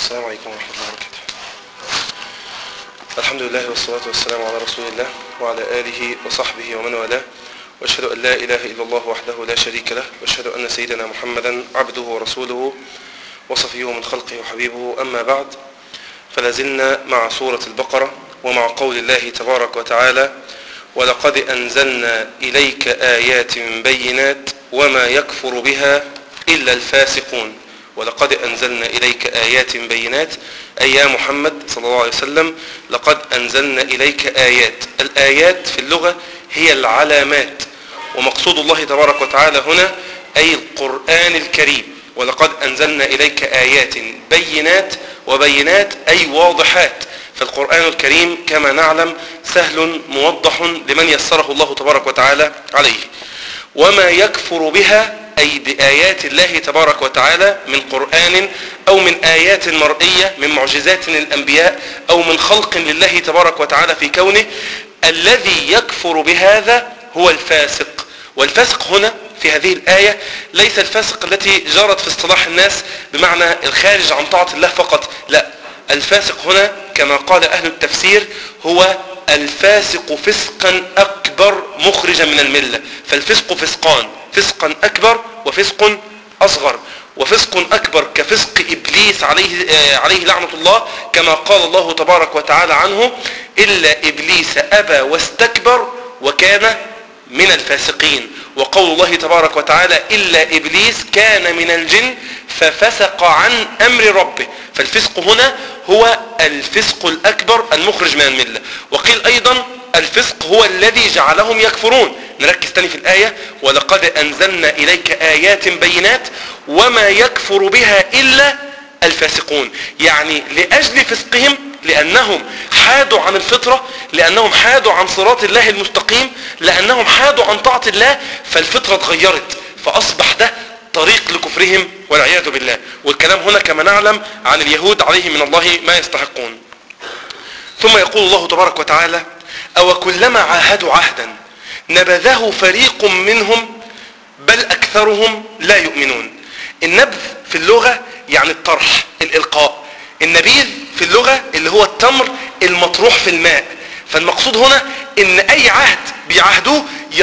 السلام عليكم ورحمة الله وبركاته الحمد لله والصلاة والسلام على رسول الله وعلى آله وصحبه ومن والاه وأشهد أن لا إله إلا الله وحده لا شريك له وأشهد أن سيدنا محمدا عبده ورسوله وصفيه من خلقه وحبيبه أما بعد فلازلنا مع سورة البقرة ومع قول الله تبارك وتعالى ولقد أنزلنا إليك آيات بينات وما يكفر بها إلا الفاسقون ولقد أنزلنا إليك آيات بينات أي يا محمد صلى الله عليه وسلم لقد أنزلنا إليك آيات الآيات في اللغة هي العلامات ومقصود الله تبارك وتعالى هنا أي القرآن الكريم ولقد أنزلنا إليك آيات بينات وبينات أي واضحات فالقرآن الكريم كما نعلم سهل موضح لمن يسره الله تبارك وتعالى عليه وما يكفر بها أي بآيات الله تبارك وتعالى من قرآن أو من آيات مرئية من معجزات للأنبياء أو من خلق لله تبارك وتعالى في كونه الذي يكفر بهذا هو الفاسق والفاسق هنا في هذه الآية ليس الفاسق التي جرت في اصطلاح الناس بمعنى الخارج عن طاعة الله فقط لا الفاسق هنا كما قال أهل التفسير هو الفاسق فسقا أكبر مخرجا من الملة فالفسق فسقان فسقا أكبر وفسق أصغر وفسق أكبر كفسق إبليس عليه, عليه لعنة الله كما قال الله تبارك وتعالى عنه إلا إبليس أبى واستكبر وكان من الفاسقين وقول الله تبارك وتعالى إلا إبليس كان من الجن ففسق عن أمر ربه فالفسق هنا هو الفسق الأكبر المخرج من الملة وقيل أيضا الفسق هو الذي جعلهم يكفرون نركز تاني في الآية ولقد أنزلنا إليك آيات بينات وما يكفر بها إلا الفاسقون يعني لأجل فسقهم لأنهم حادوا عن الفطرة لأنهم حادوا عن صراط الله المستقيم لأنهم حادوا عن طاعة الله فالفطرة اتغيرت فأصبح ده طريق لكفرهم والعياذ بالله والكلام هنا كما نعلم عن اليهود عليهم من الله ما يستحقون ثم يقول الله تبارك وتعالى أو كلما عاهدوا عهدا نبذه فريق منهم بل أكثرهم لا يؤمنون النبذ في اللغة يعني الطرح الإلقاء النبيذ في اللغة اللي هو التمر المطروح في الماء فالمقصود هنا ان اي عهد بيعهدوه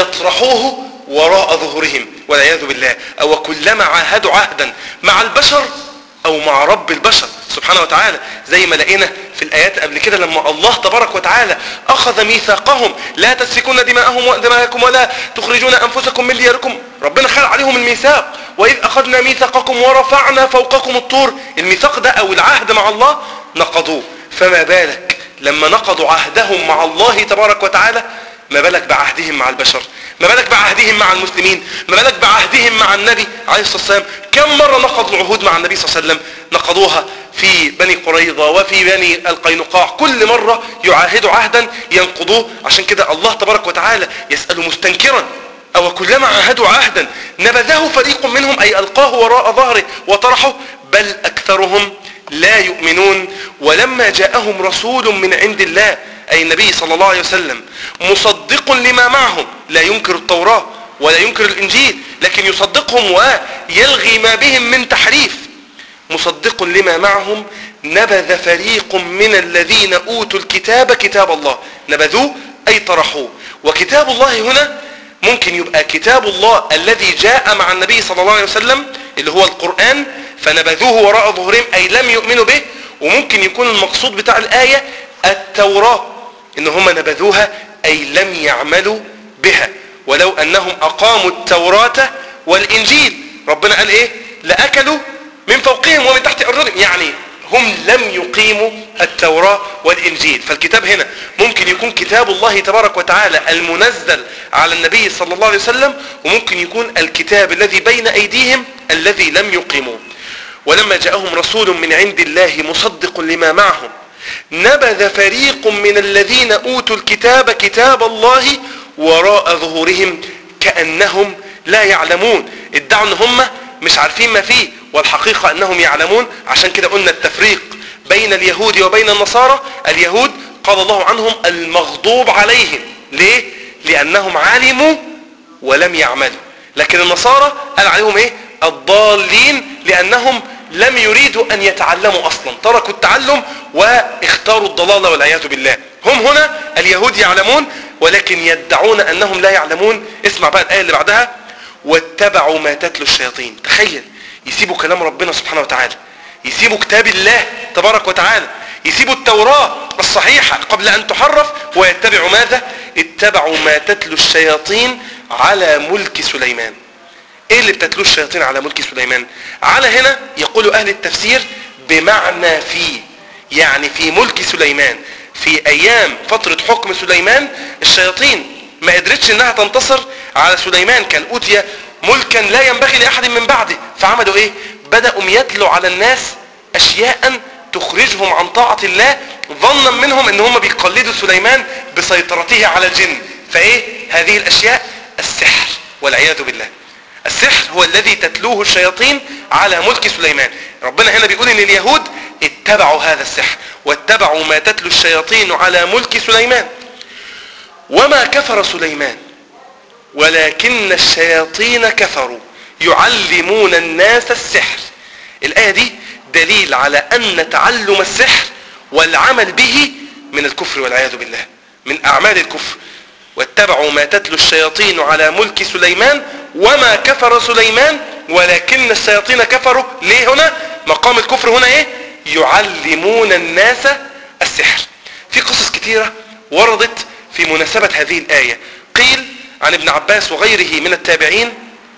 يطرحوه وراء ظهورهم والعياذ بالله او كلما عاهدوا عهدا مع البشر او مع رب البشر سبحانه وتعالى زي ما لقينا في الايات قبل كده لما الله تبارك وتعالى اخذ ميثاقهم لا تسفكون دماءهم ودماءكم ولا تخرجون انفسكم من دياركم ربنا خلق عليهم الميثاق واذ اخذنا ميثاقكم ورفعنا فوقكم الطور الميثاق ده او العهد مع الله نقضوه فما بالك لما نقضوا عهدهم مع الله تبارك وتعالى ما بالك بعهدهم مع البشر ما بالك بعهدهم مع المسلمين ما بالك بعهدهم مع النبي عليه الصلاة والسلام كم مرة نقضوا العهود مع النبي صلى الله عليه وسلم نقضوها في بني قريظة وفي بني القينقاع كل مرة يعاهدوا عهدا ينقضوه عشان كده الله تبارك وتعالى يسأل مستنكرا أو كلما عاهدوا عهدا نبذه فريق منهم أي ألقاه وراء ظهره وطرحه بل أكثرهم لا يؤمنون ولما جاءهم رسول من عند الله أي النبي صلى الله عليه وسلم مصدق لما معهم لا ينكر التوراة ولا ينكر الإنجيل لكن يصدقهم ويلغي ما بهم من تحريف مصدق لما معهم نبذ فريق من الذين أوتوا الكتاب كتاب الله نبذوه أي طرحوه وكتاب الله هنا ممكن يبقى كتاب الله الذي جاء مع النبي صلى الله عليه وسلم اللي هو القرآن فنبذوه وراء ظهورهم أي لم يؤمنوا به وممكن يكون المقصود بتاع الآية التوراة إن هم نبذوها أي لم يعملوا بها ولو أنهم أقاموا التوراة والإنجيل ربنا قال إيه لأكلوا من فوقهم ومن تحت أرجلهم يعني هم لم يقيموا التوراة والإنجيل فالكتاب هنا ممكن يكون كتاب الله تبارك وتعالى المنزل على النبي صلى الله عليه وسلم وممكن يكون الكتاب الذي بين أيديهم الذي لم يقيموه ولما جاءهم رسول من عند الله مصدق لما معهم نبذ فريق من الذين أوتوا الكتاب كتاب الله وراء ظهورهم كأنهم لا يعلمون ادعوا ان هم مش عارفين ما فيه والحقيقة انهم يعلمون عشان كده قلنا التفريق بين اليهود وبين النصارى اليهود قال الله عنهم المغضوب عليهم ليه لانهم علموا ولم يعملوا لكن النصارى قال عليهم ايه الضالين لانهم لم يريدوا ان يتعلموا اصلا تركوا التعلم واختاروا الضلال والعياذ بالله هم هنا اليهود يعلمون ولكن يدعون انهم لا يعلمون اسمع بقى الايه اللي بعدها واتبعوا ما تتلو الشياطين تخيل يسيبوا كلام ربنا سبحانه وتعالى يسيبوا كتاب الله تبارك وتعالى يسيبوا التوراة الصحيحة قبل أن تحرف ويتبعوا ماذا اتبعوا ما تتلو الشياطين على ملك سليمان ايه اللي بتتلو الشياطين على ملك سليمان على هنا يقول اهل التفسير بمعنى في يعني في ملك سليمان في ايام فترة حكم سليمان الشياطين ما قدرتش انها تنتصر على سليمان كان اوتي ملكا لا ينبغي لاحد من بعده فعملوا ايه بدأوا يتلوا على الناس اشياء تخرجهم عن طاعة الله ظنا منهم ان هم بيقلدوا سليمان بسيطرته على الجن فايه هذه الاشياء السحر والعياذ بالله السحر هو الذي تتلوه الشياطين على ملك سليمان ربنا هنا بيقول ان اليهود اتبعوا هذا السحر واتبعوا ما تتلو الشياطين على ملك سليمان وما كفر سليمان ولكن الشياطين كفروا يعلمون الناس السحر الآية دي دليل على أن تعلم السحر والعمل به من الكفر والعياذ بالله من أعمال الكفر واتبعوا ما تتلو الشياطين على ملك سليمان وما كفر سليمان ولكن الشياطين كفروا ليه هنا مقام الكفر هنا ايه يعلمون الناس السحر في قصص كثيرة وردت في مناسبة هذه الآية قيل عن ابن عباس وغيره من التابعين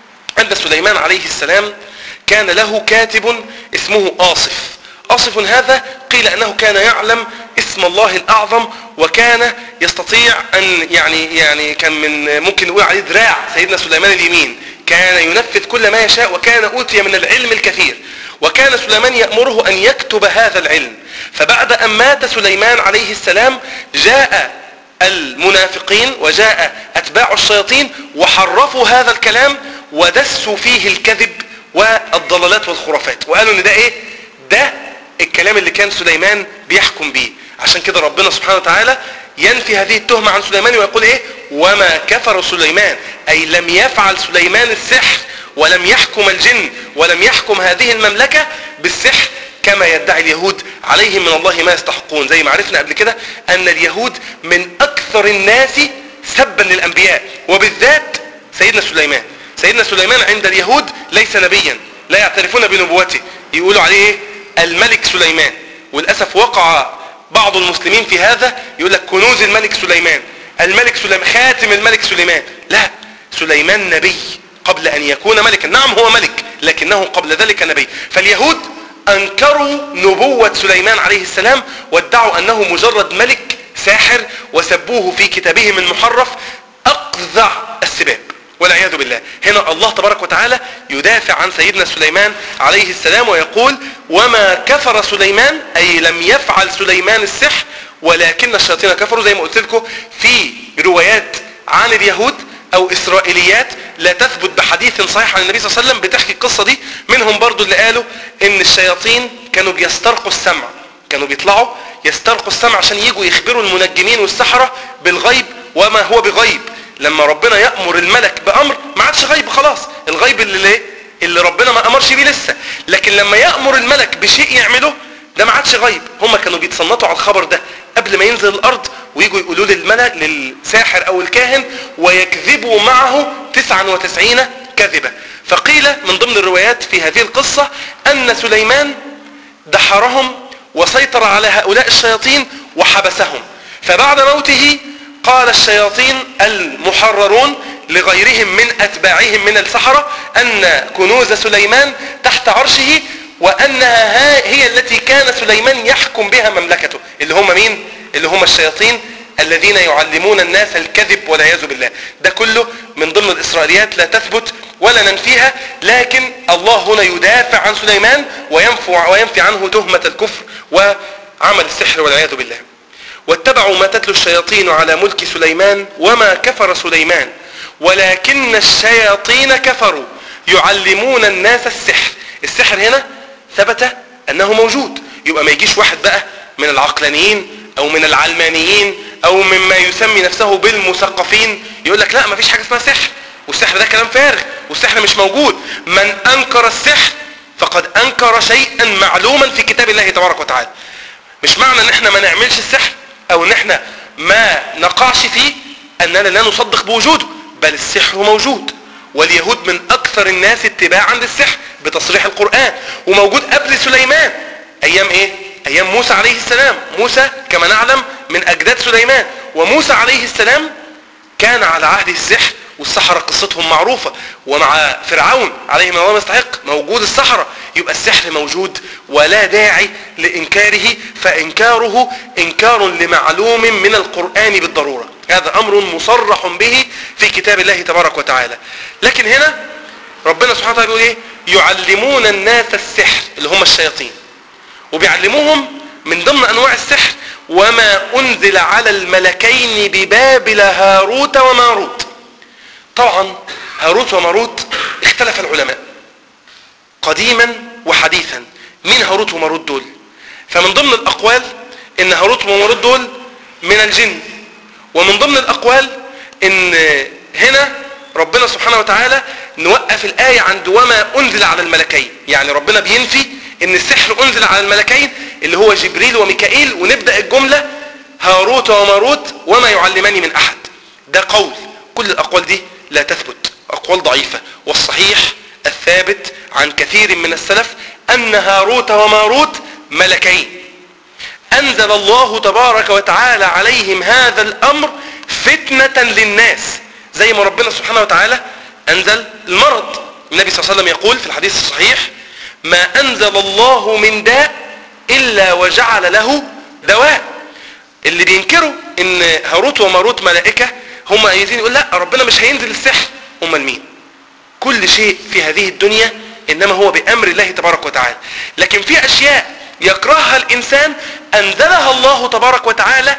أن سليمان عليه السلام كان له كاتب اسمه آصف آصف هذا قيل أنه كان يعلم اسم الله الأعظم وكان يستطيع أن يعني يعني كان من ممكن نقول عليه ذراع سيدنا سليمان اليمين كان ينفذ كل ما يشاء وكان أوتي من العلم الكثير وكان سليمان يأمره أن يكتب هذا العلم فبعد أن مات سليمان عليه السلام جاء المنافقين وجاء أتباع الشياطين وحرفوا هذا الكلام ودسوا فيه الكذب والضلالات والخرافات وقالوا ان ده ايه ده الكلام اللي كان سليمان بيحكم بيه عشان كده ربنا سبحانه وتعالى ينفي هذه التهمة عن سليمان ويقول ايه وما كفر سليمان اي لم يفعل سليمان السحر ولم يحكم الجن ولم يحكم هذه المملكة بالسحر كما يدعي اليهود عليهم من الله ما يستحقون زي ما عرفنا قبل كده ان اليهود من اكثر الناس سبا للانبياء وبالذات سيدنا سليمان سيدنا سليمان عند اليهود ليس نبيا لا يعترفون بنبوته يقولوا عليه ايه الملك سليمان وللأسف وقع بعض المسلمين في هذا يقول لك كنوز الملك سليمان الملك سليمان خاتم الملك سليمان لا سليمان نبي قبل أن يكون ملكا نعم هو ملك لكنه قبل ذلك نبي فاليهود أنكروا نبوة سليمان عليه السلام وادعوا أنه مجرد ملك ساحر وسبوه في كتابهم المحرف أقذع السباب والعياذ بالله هنا الله تبارك وتعالى يدافع عن سيدنا سليمان عليه السلام ويقول وما كفر سليمان أي لم يفعل سليمان السحر ولكن الشياطين كفروا زي ما قلت لكم في روايات عن اليهود او اسرائيليات لا تثبت بحديث صحيح عن النبي صلى الله عليه وسلم بتحكي القصة دي منهم برضو اللي قالوا ان الشياطين كانوا بيسترقوا السمع كانوا بيطلعوا يسترقوا السمع عشان يجوا يخبروا المنجمين والسحرة بالغيب وما هو بغيب لما ربنا يأمر الملك بأمر ما عادش غيب خلاص الغيب اللي ليه اللي ربنا ما أمرش بيه لسه لكن لما يأمر الملك بشيء يعمله ده ما عادش غيب هم كانوا بيتصنطوا على الخبر ده قبل ما ينزل الأرض ويجوا يقولوا للملك للساحر أو الكاهن ويكذبوا معه 99 كذبة فقيل من ضمن الروايات في هذه القصة أن سليمان دحرهم وسيطر على هؤلاء الشياطين وحبسهم فبعد موته قال الشياطين المحررون لغيرهم من أتباعهم من السحرة أن كنوز سليمان تحت عرشه وأنها هي التي كان سليمان يحكم بها مملكته اللي هم مين؟ اللي هم الشياطين الذين يعلمون الناس الكذب والعياذ بالله ده كله من ضمن الإسرائيليات لا تثبت ولا ننفيها لكن الله هنا يدافع عن سليمان وينفي, وينفي عنه تهمة الكفر وعمل السحر والعياذ بالله واتبعوا ما تتلو الشياطين على ملك سليمان وما كفر سليمان ولكن الشياطين كفروا يعلمون الناس السحر السحر هنا ثبت انه موجود يبقى ما يجيش واحد بقى من العقلانيين او من العلمانيين او مما يسمي نفسه بالمثقفين يقول لك لا ما فيش حاجة اسمها سحر والسحر ده كلام فارغ والسحر مش موجود من انكر السحر فقد انكر انكر شيئا معلوما في كتاب الله تبارك وتعالى مش معنى ان احنا ما نعملش السحر او ان احنا ما نقعش فيه اننا لا نصدق بوجوده بل السحر موجود واليهود من اكثر الناس اتباعا للسحر بتصريح القرآن وموجود قبل سليمان ايام ايه ايام موسى عليه السلام موسى كما نعلم من اجداد سليمان وموسى عليه السلام كان على عهد السحر والسحرة قصتهم معروفة ومع فرعون عليه من الله ما يستحق موجود السحرة يبقى السحر موجود ولا داعي لإنكاره فإنكاره إنكار لمعلوم من القرآن بالضرورة هذا أمر مصرح به في كتاب الله تبارك وتعالى لكن هنا ربنا سبحانه وتعالى يقول إيه يعلمون الناس السحر اللي هم الشياطين وبيعلموهم من ضمن أنواع السحر وما أنزل على الملكين ببابل هاروت وماروت طبعا هاروت وماروت اختلف العلماء قديما وحديثا مين هاروت وماروت دول فمن ضمن الأقوال ان هاروت وماروت دول من الجن ومن ضمن الأقوال ان هنا ربنا سبحانه وتعالى نوقف الآية عند وما أنزل على الملكين يعني ربنا بينفي ان السحر أنزل على الملكين اللي هو جبريل وميكائيل ونبدأ الجملة هاروت وماروت وما يعلمان من أحد ده قول كل الأقوال دي لا تثبت أقوال ضعيفة والصحيح الثابت عن كثير من السلف أن هاروت وماروت ملكين أنزل الله تبارك وتعالى عليهم هذا الأمر فتنة للناس زي ما ربنا سبحانه وتعالى أنزل المرض النبي صلى الله عليه وسلم يقول في الحديث الصحيح ما أنزل الله من داء إلا وجعل له دواء اللي بينكروا ان هاروت وماروت ملائكة هم عايزين يقول لا ربنا مش هينزل السحر هم مين كل شيء في هذه الدنيا انما هو بامر الله تبارك وتعالى لكن في اشياء يكرهها الانسان انزلها الله تبارك وتعالى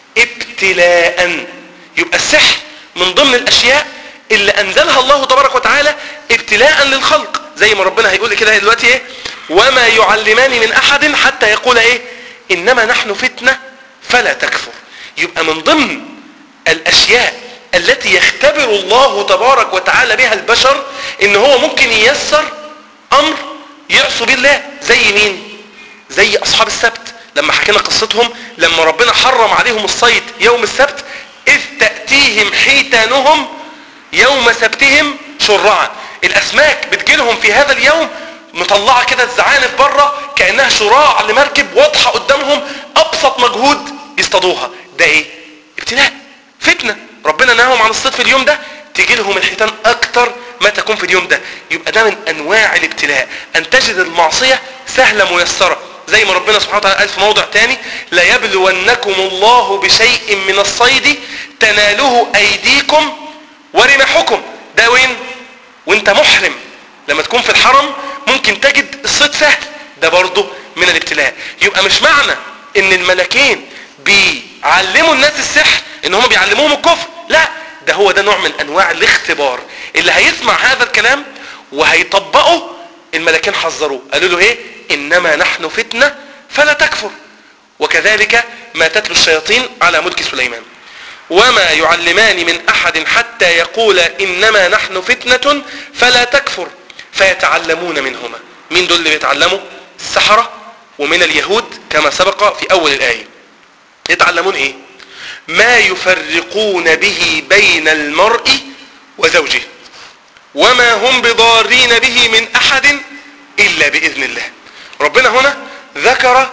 ابتلاء يبقى السحر من ضمن الاشياء اللي انزلها الله تبارك وتعالى ابتلاء للخلق زي ما ربنا هيقول كده دلوقتي ايه وما يعلمان من احد حتى يقول ايه انما نحن فتنة فلا تكفر يبقى من ضمن الاشياء التي يختبر الله تبارك وتعالى بها البشر ان هو ممكن ييسر امر يعصوا به الله زي مين زي اصحاب السبت لما حكينا قصتهم لما ربنا حرم عليهم الصيد يوم السبت اذ تأتيهم حيتانهم يوم سبتهم شرعا الاسماك بتجيلهم في هذا اليوم مطلعة كده الزعانف بره كأنها شراع لمركب واضحة قدامهم ابسط مجهود يصطادوها ده ايه ابتلاء فتنة ربنا نهاهم عن الصيد في اليوم ده تيجي لهم الحيتان اكتر ما تكون في اليوم ده يبقى ده من انواع الابتلاء ان تجد المعصية سهلة ميسرة زي ما ربنا سبحانه وتعالى قال في موضع تاني لا يبلونكم الله بشيء من الصيد تناله ايديكم ورمحكم ده وين وانت محرم لما تكون في الحرم ممكن تجد الصيد سهل ده برضه من الابتلاء يبقى مش معنى ان الملكين بيعلموا الناس السحر ان هم بيعلموهم الكفر لا ده هو ده نوع من انواع الاختبار اللي هيسمع هذا الكلام وهيطبقه الملكين حذروه قالوا له ايه انما نحن فتنة فلا تكفر وكذلك ما تتلو الشياطين على ملك سليمان وما يعلمان من احد حتى يقول انما نحن فتنة فلا تكفر فيتعلمون منهما مين دول اللي بيتعلموا السحرة ومن اليهود كما سبق في اول الايه يتعلمون ايه ما يفرقون به بين المرء وزوجه وما هم بضارين به من احد الا باذن الله ربنا هنا ذكر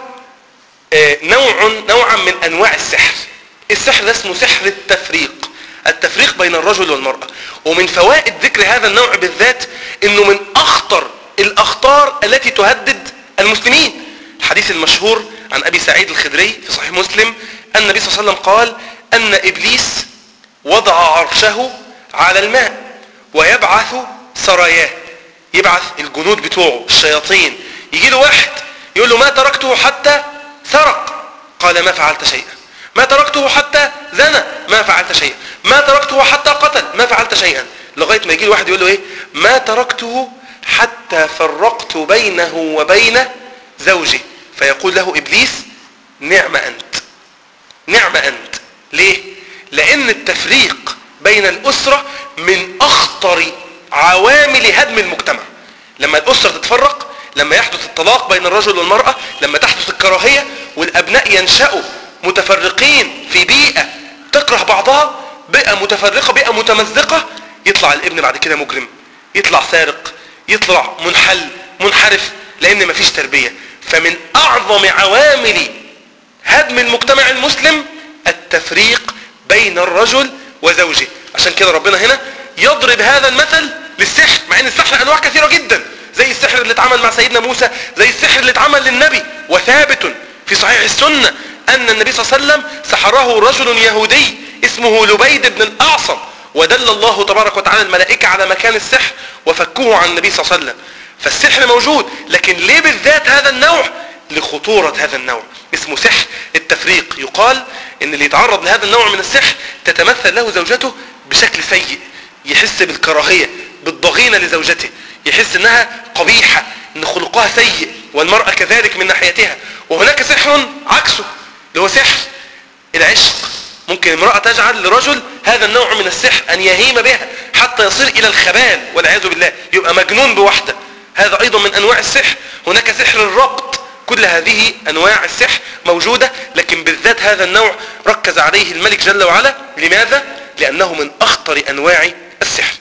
نوع نوعا من انواع السحر السحر ده اسمه سحر التفريق التفريق بين الرجل والمرأة ومن فوائد ذكر هذا النوع بالذات انه من اخطر الاخطار التي تهدد المسلمين الحديث المشهور عن ابي سعيد الخدري في صحيح مسلم ان النبي صلى الله عليه وسلم قال ان ابليس وضع عرشه على الماء ويبعث سراياه يبعث الجنود بتوعه الشياطين يجي له واحد يقول له ما تركته حتى سرق قال ما فعلت شيئا ما تركته حتى زنى ما فعلت شيئا ما تركته حتى قتل ما فعلت شيئا لغاية ما يجي له واحد يقول له ايه ما تركته حتى فرقت بينه وبين زوجه فيقول له ابليس نعم انت نعم انت ليه لان التفريق بين الاسرة من اخطر عوامل هدم المجتمع لما الاسرة تتفرق لما يحدث الطلاق بين الرجل والمرأة لما تحدث الكراهية والابناء ينشأوا متفرقين في بيئة تكره بعضها بيئة متفرقة بيئة متمزقة يطلع الابن بعد كده مجرم يطلع سارق يطلع منحل منحرف لان مفيش تربية فمن اعظم عوامل هدم المجتمع المسلم التفريق بين الرجل وزوجه عشان كده ربنا هنا يضرب هذا المثل للسحر مع ان السحر انواع كثيرة جدا زي السحر اللي اتعمل مع سيدنا موسى زي السحر اللي اتعمل للنبي وثابت في صحيح السنة ان النبي صلى الله عليه وسلم سحره رجل يهودي اسمه لبيد بن الاعصم ودل الله تبارك وتعالى الملائكة على مكان السحر وفكوه عن النبي صلى الله عليه وسلم فالسحر موجود لكن ليه بالذات هذا النوع لخطورة هذا النوع اسمه سحر التفريق يقال ان اللي يتعرض لهذا النوع من السحر تتمثل له زوجته بشكل سيء يحس بالكراهية بالضغينة لزوجته يحس انها قبيحة ان خلقها سيء والمرأة كذلك من ناحيتها وهناك سحر عكسه اللي هو سحر العشق ممكن امرأة تجعل لرجل هذا النوع من السحر ان يهيم بها حتى يصير الى الخبال والعياذ بالله يبقى مجنون بوحدة هذا ايضا من انواع السحر هناك سحر الربط كل هذه انواع السحر موجودة لكن بالذات هذا النوع ركز عليه الملك جل وعلا لماذا؟ لانه من اخطر انواع السحر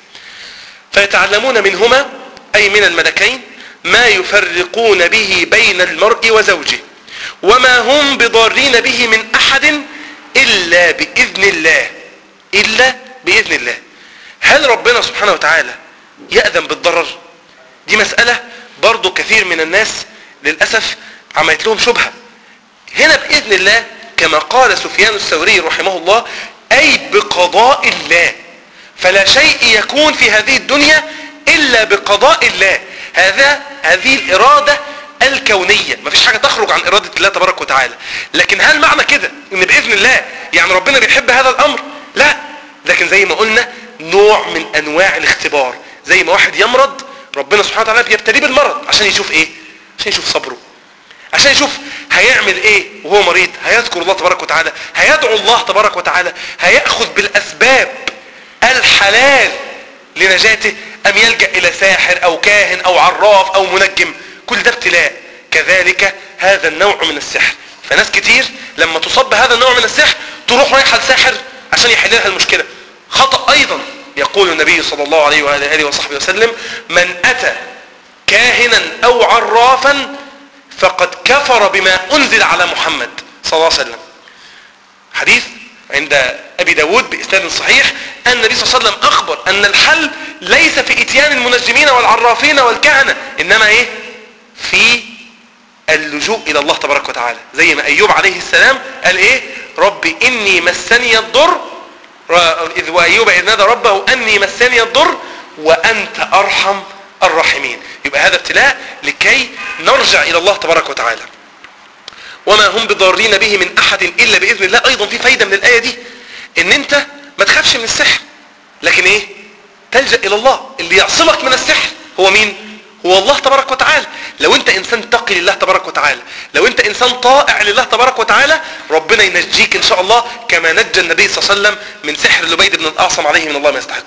فيتعلمون منهما اي من الملكين ما يفرقون به بين المرء وزوجه وما هم بضارين به من احد الا باذن الله الا باذن الله هل ربنا سبحانه وتعالى يأذن بالضرر دي مسألة برضو كثير من الناس للأسف عملت لهم شبهة هنا بإذن الله كما قال سفيان الثوري رحمه الله أي بقضاء الله فلا شيء يكون في هذه الدنيا إلا بقضاء الله هذا هذه الإرادة الكونية مفيش حاجة تخرج عن إرادة الله تبارك وتعالى لكن هل معنى كده إن بإذن الله يعني ربنا بيحب هذا الأمر لا لكن زي ما قلنا نوع من أنواع الاختبار زي ما واحد يمرض ربنا سبحانه وتعالى بيبتليه بالمرض عشان يشوف ايه عشان يشوف صبره عشان يشوف هيعمل ايه وهو مريض هيذكر الله تبارك وتعالى هيدعو الله تبارك وتعالى هيأخذ بالأسباب الحلال لنجاته أم يلجأ إلى ساحر أو كاهن أو عراف أو منجم كل ده ابتلاء كذلك هذا النوع من السحر فناس كتير لما تصاب بهذا النوع من السحر تروح رايحة لساحر عشان يحل لها المشكلة خطأ أيضا يقول النبي صلى الله عليه وآله وصحبه وسلم من أتى كاهنا أو عرافا فقد كفر بما أنزل على محمد صلى الله عليه وسلم حديث عند أبي داود بإسناد صحيح أن النبي صلى الله عليه وسلم أخبر أن الحل ليس في إتيان المنجمين والعرافين والكهنة إنما إيه في اللجوء إلى الله تبارك وتعالى زي ما أيوب عليه السلام قال إيه رب إني مسني الضر إذ وأيوب إذ نادى ربه أني مسني الضر وأنت أرحم الراحمين يبقى هذا ابتلاء لكي نرجع إلى الله تبارك وتعالى وما هم بضارين به من أحد إلا بإذن الله أيضا في فايدة من الآية دي إن أنت ما تخافش من السحر لكن إيه تلجأ إلى الله اللي يعصمك من السحر هو مين هو الله تبارك وتعالى لو انت انسان تقي لله تبارك وتعالى لو انت انسان طائع لله تبارك وتعالى ربنا ينجيك ان شاء الله كما نجى النبي صلى الله عليه وسلم من سحر لبيد بن الاعصم عليه من الله ما يستحق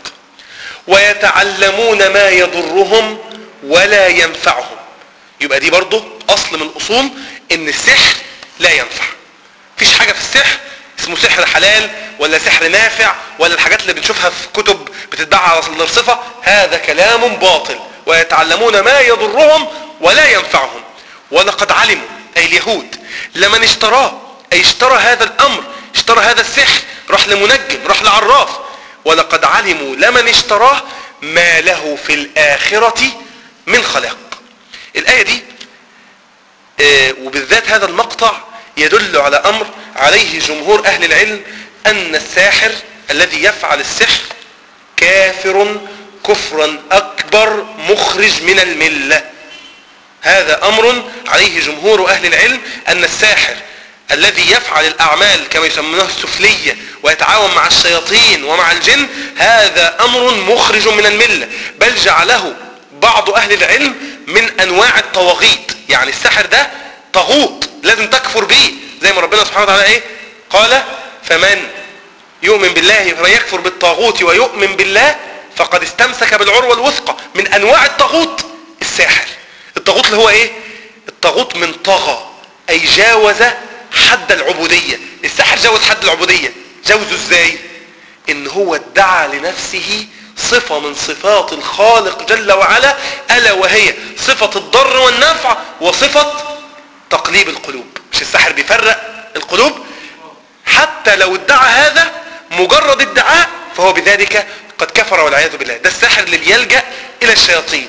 ويتعلمون ما يضرهم ولا ينفعهم يبقى دي برضه اصل من اصول ان السحر لا ينفع مفيش حاجة في السحر اسمه سحر حلال ولا سحر نافع ولا الحاجات اللي بنشوفها في كتب بتتباع على الارصفة هذا كلام باطل ويتعلمون ما يضرهم ولا ينفعهم ولقد علموا أي اليهود لمن اشتراه أي اشترى هذا الأمر اشترى هذا السحر راح لمنجم راح لعراف ولقد علموا لمن اشتراه ما له في الآخرة من خلاق الآية دي اه وبالذات هذا المقطع يدل على أمر عليه جمهور أهل العلم أن الساحر الذي يفعل السحر كافر كفرا أكبر مخرج من الملة هذا أمر عليه جمهور أهل العلم أن الساحر الذي يفعل الأعمال كما يسمونه السفلية ويتعاون مع الشياطين ومع الجن هذا أمر مخرج من الملة بل جعله بعض أهل العلم من أنواع الطواغيت يعني السحر ده طاغوت لازم تكفر به زي ما ربنا سبحانه وتعالى ايه قال فمن يؤمن بالله فمن يكفر بالطاغوت ويؤمن بالله فقد استمسك بالعروة الوثقى من انواع الطاغوت الساحر الطاغوت اللي هو ايه الطاغوت من طغى اي جاوز حد العبودية الساحر جاوز حد العبودية جاوزه ازاي ان هو ادعى لنفسه صفة من صفات الخالق جل وعلا الا وهي صفة الضر والنفع وصفة تقليب القلوب مش الساحر بيفرق القلوب حتى لو ادعى هذا مجرد ادعاء فهو بذلك قد كفر والعياذ بالله ده الساحر اللي بيلجأ الى الشياطين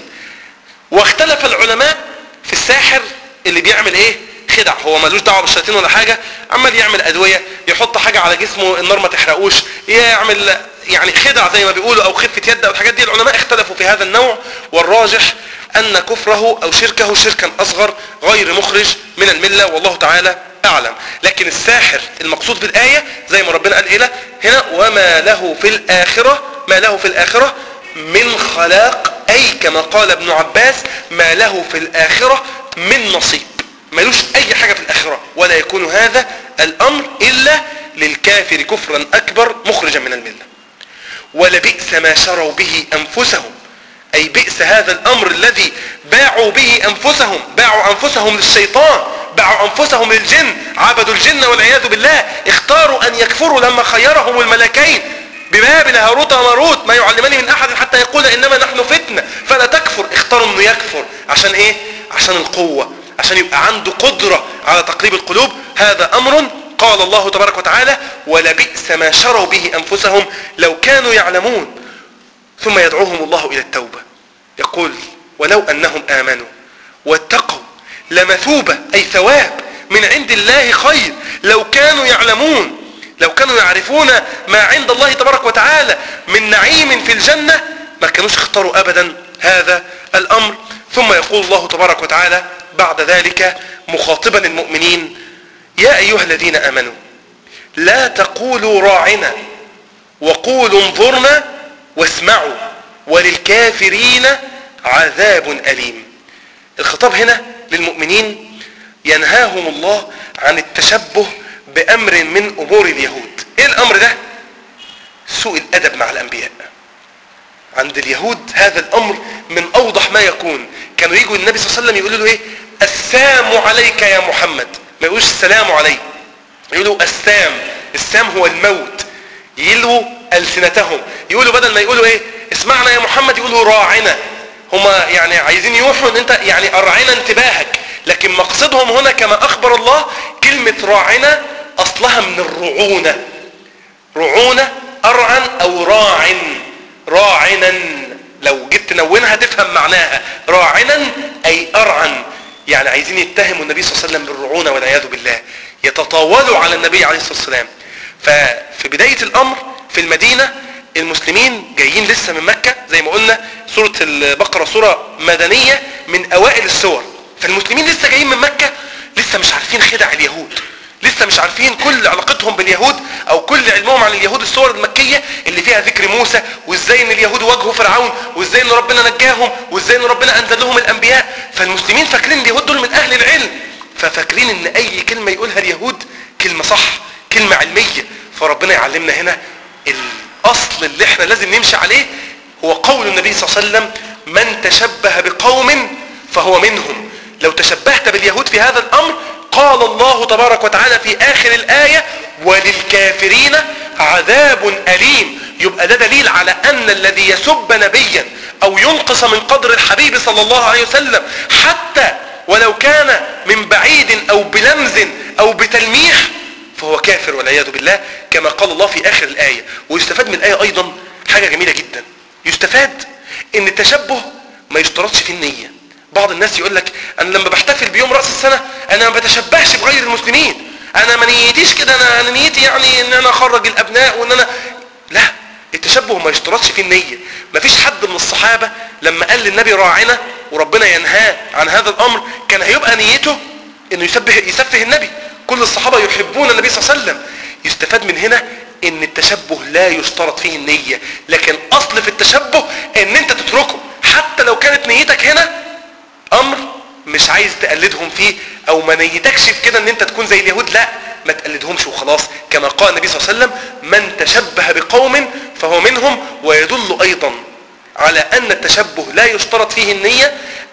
واختلف العلماء في الساحر اللي بيعمل ايه خدع هو ملوش دعوه بالشياطين ولا حاجه عمال يعمل ادويه يحط حاجه على جسمه النار ما تحرقوش يعمل يعني خدع زي ما بيقولوا او خفه يد او الحاجات دي العلماء اختلفوا في هذا النوع والراجح ان كفره او شركه شركا اصغر غير مخرج من المله والله تعالى اعلم لكن الساحر المقصود بالايه زي ما ربنا قال ايه هنا وما له في الاخره ما له في الاخره من خلاق اي كما قال ابن عباس ما له في الاخره من نصيب ملوش اي حاجة في الاخرة ولا يكون هذا الامر الا للكافر كفرا اكبر مخرجا من الملة ولبئس ما شروا به انفسهم اي بئس هذا الامر الذي باعوا به انفسهم باعوا انفسهم للشيطان باعوا انفسهم للجن عبدوا الجن والعياذ بالله اختاروا ان يكفروا لما خيرهم الملكين ببابل هاروت وماروت ما يعلمان من احد حتى يقول انما نحن فتنة فلا تكفر اختاروا انه يكفر عشان ايه عشان القوة عشان يبقى عنده قدرة على تقليب القلوب هذا امر قال الله تبارك وتعالى ولبئس ما شروا به انفسهم لو كانوا يعلمون ثم يدعوهم الله الى التوبة يقول ولو انهم امنوا واتقوا لمثوبة اي ثواب من عند الله خير لو كانوا يعلمون لو كانوا يعرفون ما عند الله تبارك وتعالى من نعيم في الجنة ما كانوش اختاروا ابدا هذا الامر ثم يقول الله تبارك وتعالى بعد ذلك مخاطبا المؤمنين يا ايها الذين امنوا لا تقولوا راعنا وقولوا انظرنا واسمعوا وللكافرين عذاب اليم الخطاب هنا للمؤمنين ينهاهم الله عن التشبه بامر من امور اليهود ايه الامر ده سوء الادب مع الانبياء عند اليهود هذا الامر من اوضح ما يكون كانوا يجوا النبي صلى الله عليه وسلم يقولوا له ايه السام عليك يا محمد ما يقولوش السلام عليك يقولوا السام السام هو الموت يلووا السنتهم يقولوا بدل ما يقولوا ايه اسمعنا يا محمد يقولوا راعنا هما يعني عايزين يوحوا ان انت يعني ارعنا انتباهك لكن مقصدهم هنا كما اخبر الله كلمة راعنا اصلها من الرعونة رعونة ارعن او راعن راعنا لو جيت تنونها تفهم معناها راعنا اي ارعن يعني عايزين يتهموا النبي صلى الله عليه وسلم بالرعونة والعياذ بالله يتطاولوا على النبي عليه الصلاة والسلام ففي بداية الامر في المدينة المسلمين جايين لسه من مكة زي ما قلنا سورة البقرة سورة مدنية من اوائل السور فالمسلمين لسه جايين من مكة لسه مش عارفين خدع اليهود لسه مش عارفين كل علاقتهم باليهود او كل علمهم عن اليهود الصور المكية اللي فيها ذكر موسى وازاي ان اليهود واجهوا فرعون وازاي ان ربنا نجاهم وازاي ان ربنا انزل لهم الانبياء فالمسلمين فاكرين اليهود دول من اهل العلم ففاكرين ان اي كلمة يقولها اليهود كلمة صح كلمة علمية فربنا يعلمنا هنا الاصل اللي احنا لازم نمشي عليه هو قول النبي صلى الله عليه وسلم من تشبه بقوم فهو منهم لو تشبهت باليهود في هذا الامر قال الله تبارك وتعالى في اخر الاية وللكافرين عذاب اليم يبقى ده دليل على ان الذي يسب نبيا او ينقص من قدر الحبيب صلى الله عليه وسلم حتى ولو كان من بعيد او بلمز او بتلميح فهو كافر والعياذ بالله كما قال الله في اخر الاية ويستفاد من الاية ايضا حاجة جميلة جدا يستفاد ان التشبه ما يشترطش في النية بعض الناس يقول لك انا لما بحتفل بيوم راس السنه انا ما بتشبهش بغير المسلمين انا ما نيتيش كده انا انا نيتي يعني ان انا اخرج الابناء وان انا لا التشبه ما يشترطش في النيه ما فيش حد من الصحابه لما قال للنبي راعنا وربنا ينهاه عن هذا الامر كان هيبقى نيته انه يسبه يسفه النبي كل الصحابه يحبون النبي صلى الله عليه وسلم يستفاد من هنا ان التشبه لا يشترط فيه النيه لكن اصل في التشبه ان انت تتركه حتى لو كانت نيتك هنا امر مش عايز تقلدهم فيه او ما نيتكش في كده ان انت تكون زي اليهود لا ما تقلدهمش وخلاص كما قال النبي صلى الله عليه وسلم من تشبه بقوم فهو منهم ويدل ايضا على ان التشبه لا يشترط فيه النية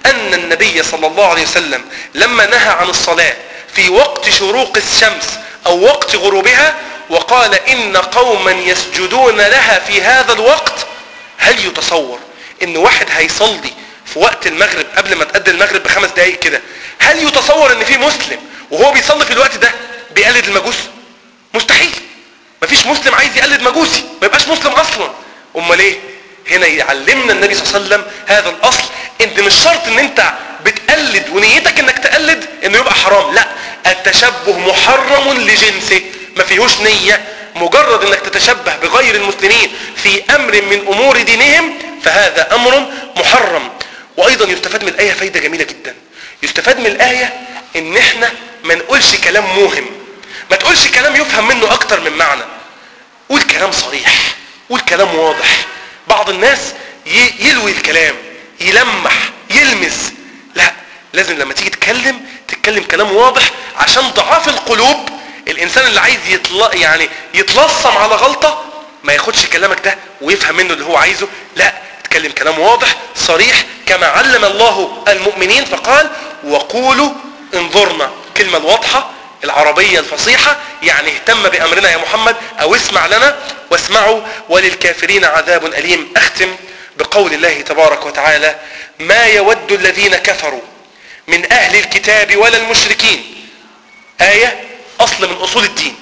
أن النبي صلى الله عليه وسلم لما نهى عن الصلاة في وقت شروق الشمس أو وقت غروبها وقال إن قوما يسجدون لها في هذا الوقت هل يتصور إن واحد هيصلي في وقت المغرب قبل ما تأدي المغرب بخمس دقايق كده هل يتصور إن في مسلم وهو بيصلي في الوقت ده بيقلد المجوس مستحيل مفيش مسلم عايز يقلد مجوسي ما يبقاش مسلم اصلا امال ايه هنا يعلمنا النبي صلى الله عليه وسلم هذا الاصل ان مش شرط ان انت بتقلد ونيتك انك تقلد انه يبقى حرام لا التشبه محرم لجنسه ما فيهوش نية مجرد انك تتشبه بغير المسلمين في امر من امور دينهم فهذا امر محرم وايضا يستفاد من الايه فايده جميله جدا يستفاد من الايه ان احنا ما نقولش كلام موهم ما تقولش كلام يفهم منه اكتر من معنى قول كلام صريح قول كلام واضح بعض الناس ي- يلوي الكلام يلمح يلمس لا لازم لما تيجي تتكلم تتكلم كلام واضح عشان ضعاف القلوب الانسان اللي عايز يطل... يعني يتلصم على غلطة ما ياخدش كلامك ده ويفهم منه اللي هو عايزه لا تتكلم كلام واضح صريح كما علم الله المؤمنين فقال وقولوا انظرنا الكلمة الواضحة العربية الفصيحة يعني اهتم بأمرنا يا محمد أو اسمع لنا واسمعوا وللكافرين عذاب أليم أختم بقول الله تبارك وتعالى ما يود الذين كفروا من أهل الكتاب ولا المشركين آية أصل من أصول الدين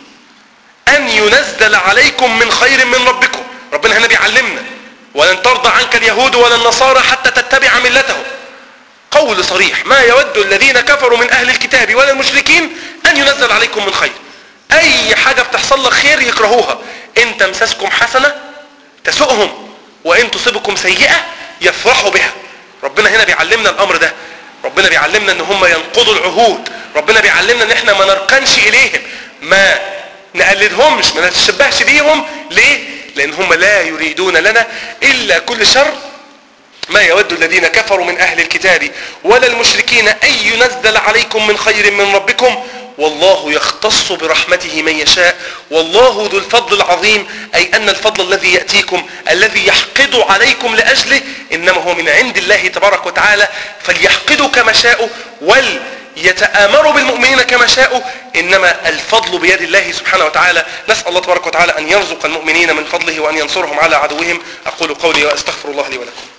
أن ينزل عليكم من خير من ربكم ربنا هنا بيعلمنا ولن ترضى عنك اليهود ولا النصارى حتى تتبع ملتهم قول صريح ما يود الذين كفروا من أهل الكتاب ولا المشركين أن ينزل عليكم من خير أي حاجة بتحصل لك خير يكرهوها إن تمسسكم حسنة تسؤهم وإن تصبكم سيئة يفرحوا بها ربنا هنا بيعلمنا الأمر ده ربنا بيعلمنا ان هم ينقضوا العهود ربنا بيعلمنا ان احنا ما نركنش اليهم ما نقلدهمش ما نتشبهش بيهم ليه لان هم لا يريدون لنا الا كل شر ما يود الذين كفروا من أهل الكتاب ولا المشركين أن ينزل عليكم من خير من ربكم والله يختص برحمته من يشاء والله ذو الفضل العظيم أي أن الفضل الذي يأتيكم الذي يحقد عليكم لأجله إنما هو من عند الله تبارك وتعالى فليحقدوا كما شاءوا وليتآمروا بالمؤمنين كما شاءوا إنما الفضل بيد الله سبحانه وتعالى نسأل الله تبارك وتعالى أن يرزق المؤمنين من فضله وأن ينصرهم على عدوهم أقول قولي وأستغفر الله لي ولكم